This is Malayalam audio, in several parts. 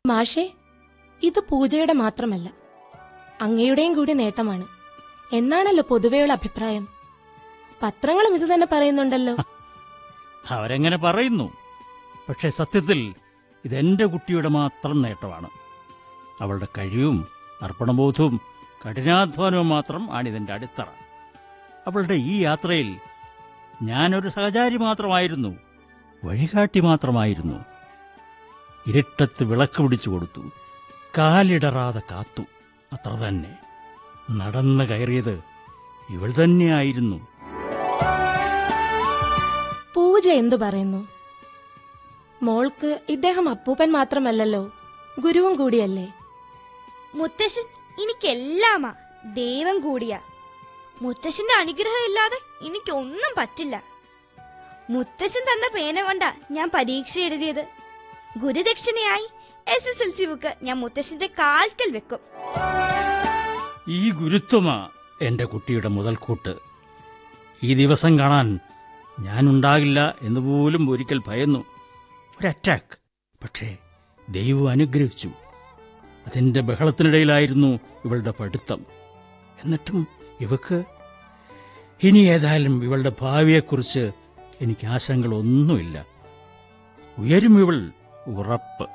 മാഷേ ഇത് പൂജയുടെ മാത്രമല്ല അങ്ങയുടെയും കൂടി നേട്ടമാണ് എന്നാണല്ലോ പൊതുവെയുള്ള അഭിപ്രായം പത്രങ്ങളും ഇത് തന്നെ പറയുന്നുണ്ടല്ലോ അവരെങ്ങനെ പറയുന്നു പക്ഷെ സത്യത്തിൽ ഇതെന്റെ കുട്ടിയുടെ മാത്രം നേട്ടമാണ് അവളുടെ കഴിവും അർപ്പണബോധവും കഠിനാധ്വാനവും മാത്രം ആണിതിന്റെ അടിത്തറ അവളുടെ ഈ യാത്രയിൽ ഞാനൊരു സഹചാരി മാത്രമായിരുന്നു വഴികാട്ടി മാത്രമായിരുന്നു ഇരുട്ടത്ത് വിളക്ക് പിടിച്ചു കൊടുത്തു കാലിടറാതെ കാത്തു അത്ര തന്നെ നടന്നു കയറിയത് ഇവൾ തന്നെയായിരുന്നു പൂജ എന്തു പറയുന്നു മോൾക്ക് ഇദ്ദേഹം അപ്പൂപ്പൻ മാത്രമല്ലല്ലോ ഗുരുവും കൂടിയല്ലേ മുത്തശ്ശൻ എനിക്കെല്ലാമാ ദൈവം കൂടിയാ മുത്തശ്ശന്റെ അനുഗ്രഹം ഇല്ലാതെ എനിക്കൊന്നും പറ്റില്ല മുത്തശ്ശൻ തന്ന പേന കൊണ്ടാ ഞാൻ പരീക്ഷ എഴുതിയത് ഗുരുദക്ഷിണയായി S S L C book ഞാൻ മുത്തശ്ശന്റെ കാൽക്കൽ വെക്കും ഈ ഗുരുത്വമാ എന്റെ കുട്ടിയുടെ മുതൽക്കൂട്ട് ഈ ദിവസം കാണാൻ ഞാനുണ്ടാകില്ല എന്ന് പോലും ഒരിക്കൽ ഭയന്നു ഒരു അറ്റാക്ക് പക്ഷേ ദൈവം അനുഗ്രഹിച്ചു അതിന്റെ ബഹളത്തിനിടയിലായിരുന്നു ഇവളുടെ പഠിത്തം എന്നിട്ടും ഇവക്ക് ഇനി ഏതായാലും ഇവളുടെ ഭാവിയെക്കുറിച്ച് എനിക്ക് ആശങ്കകളൊന്നുമില്ല ഉയരും ഇവൾ ഉറപ്പ്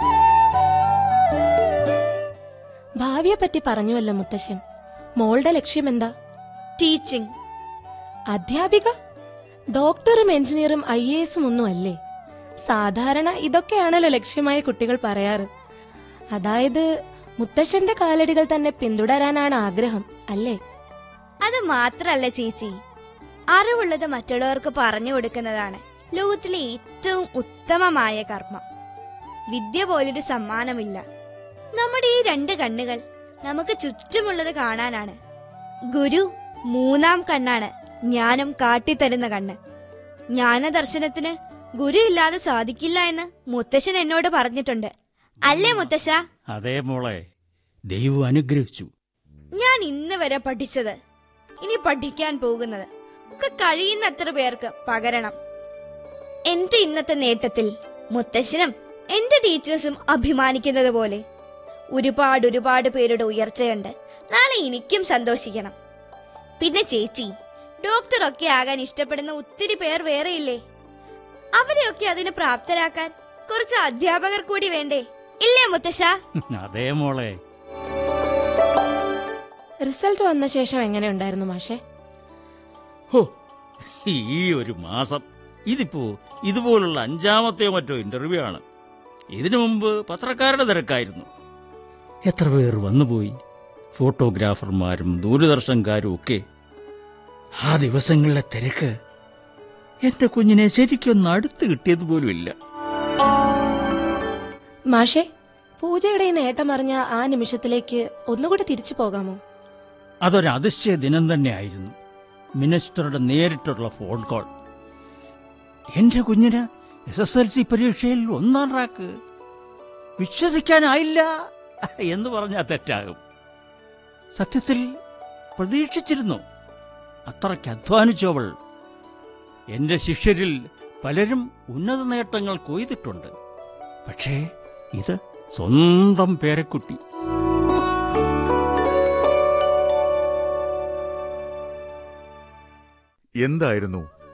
ഭാവിയെ പറ്റി പറഞ്ഞുവല്ലോ മുത്തശ്ശൻ മോളുടെ ലക്ഷ്യം എന്താ ടീച്ചിങ് അധ്യാപിക ഡോക്ടറും എഞ്ചിനീയറും ഐ എ എസും ഒന്നും അല്ലേ സാധാരണ ഇതൊക്കെയാണല്ലോ ലക്ഷ്യമായി കുട്ടികൾ പറയാറ് അതായത് മുത്തശ്ശന്റെ കാലടികൾ തന്നെ പിന്തുടരാനാണ് ആഗ്രഹം അല്ലേ അത് മാത്രല്ല ചേച്ചി അറിവുള്ളത് മറ്റുള്ളവർക്ക് പറഞ്ഞു കൊടുക്കുന്നതാണ് ലോകത്തിലെ ഏറ്റവും ഉത്തമമായ കർമ്മം വിദ്യ പോലൊരു സമ്മാനമില്ല നമ്മുടെ ഈ രണ്ട് കണ്ണുകൾ നമുക്ക് ചുറ്റുമുള്ളത് കാണാനാണ് ഗുരു മൂന്നാം കണ്ണാണ് ജ്ഞാനം കാട്ടിത്തരുന്ന കണ്ണ് ജ്ഞാനദർശനത്തിന് ഗുരു ഇല്ലാതെ സാധിക്കില്ല എന്ന് മുത്തശ്ശൻ എന്നോട് പറഞ്ഞിട്ടുണ്ട് അല്ലേ മുത്തശ്ശ അതേ മോളെ ദൈവം അനുഗ്രഹിച്ചു ഞാൻ ഇന്ന് വരെ പഠിച്ചത് ഇനി പഠിക്കാൻ പോകുന്നത് ഒക്കെ കഴിയുന്നത്ര പേർക്ക് പകരണം എന്റെ ഇന്നത്തെ നേട്ടത്തിൽ മുത്തശ്ശനും എന്റെ ടീച്ചേഴ്സും അഭിമാനിക്കുന്നത് പോലെ ഒരുപാട് ഒരുപാട് പേരുടെ ഉയർച്ചയുണ്ട് നാളെ എനിക്കും സന്തോഷിക്കണം പിന്നെ ചേച്ചി ഡോക്ടറൊക്കെ ആകാൻ ഇഷ്ടപ്പെടുന്ന ഒത്തിരി പേർ വേറെയില്ലേ അവരെയൊക്കെ അതിന് പ്രാപ്തരാക്കാൻ കുറച്ച് അധ്യാപകർ കൂടി വേണ്ടേ ഇല്ലേ മുത്തശ്ശ അതേ മോളെ റിസൾട്ട് വന്ന ശേഷം എങ്ങനെയുണ്ടായിരുന്നു മാഷെ ഹോ ഈ ഒരു മാസം ഇതിപ്പോ ഇതുപോലുള്ള അഞ്ചാമത്തെയോ മറ്റോ ഇന്റർവ്യൂ ആണ് ഇതിനു മുമ്പ് പത്രക്കാരുടെ തിരക്കായിരുന്നു എത്ര പേർ വന്നുപോയി ഫോട്ടോഗ്രാഫർമാരും ദൂരദർശൻകാരും ഒക്കെ ആ ദിവസങ്ങളിലെ തിരക്ക് എന്റെ കുഞ്ഞിനെ ശരിക്കൊന്ന് അടുത്ത് കിട്ടിയത് പോലുമില്ല മാഷെ പൂജയുടെ ഈ നേട്ടം അറിഞ്ഞ ആ നിമിഷത്തിലേക്ക് ഒന്നുകൂടി തിരിച്ചു പോകാമോ അതൊരു അതിശയ ദിനം തന്നെയായിരുന്നു മിനിസ്റ്ററുടെ നേരിട്ടുള്ള ഫോൺ കോൾ എന്റെ കുഞ്ഞിന് എസ് എസ് എൽ സി പരീക്ഷയിൽ ഒന്നാം റാക്ക് വിശ്വസിക്കാനായില്ല എന്ന് പറഞ്ഞാൽ തെറ്റാകും സത്യത്തിൽ പ്രതീക്ഷിച്ചിരുന്നു അത്രയ്ക്ക് അധ്വാനിച്ചവൾ എന്റെ ശിഷ്യരിൽ പലരും ഉന്നത നേട്ടങ്ങൾ കൊയ്തിട്ടുണ്ട് പക്ഷേ ഇത് സ്വന്തം പേരക്കുട്ടി എന്തായിരുന്നു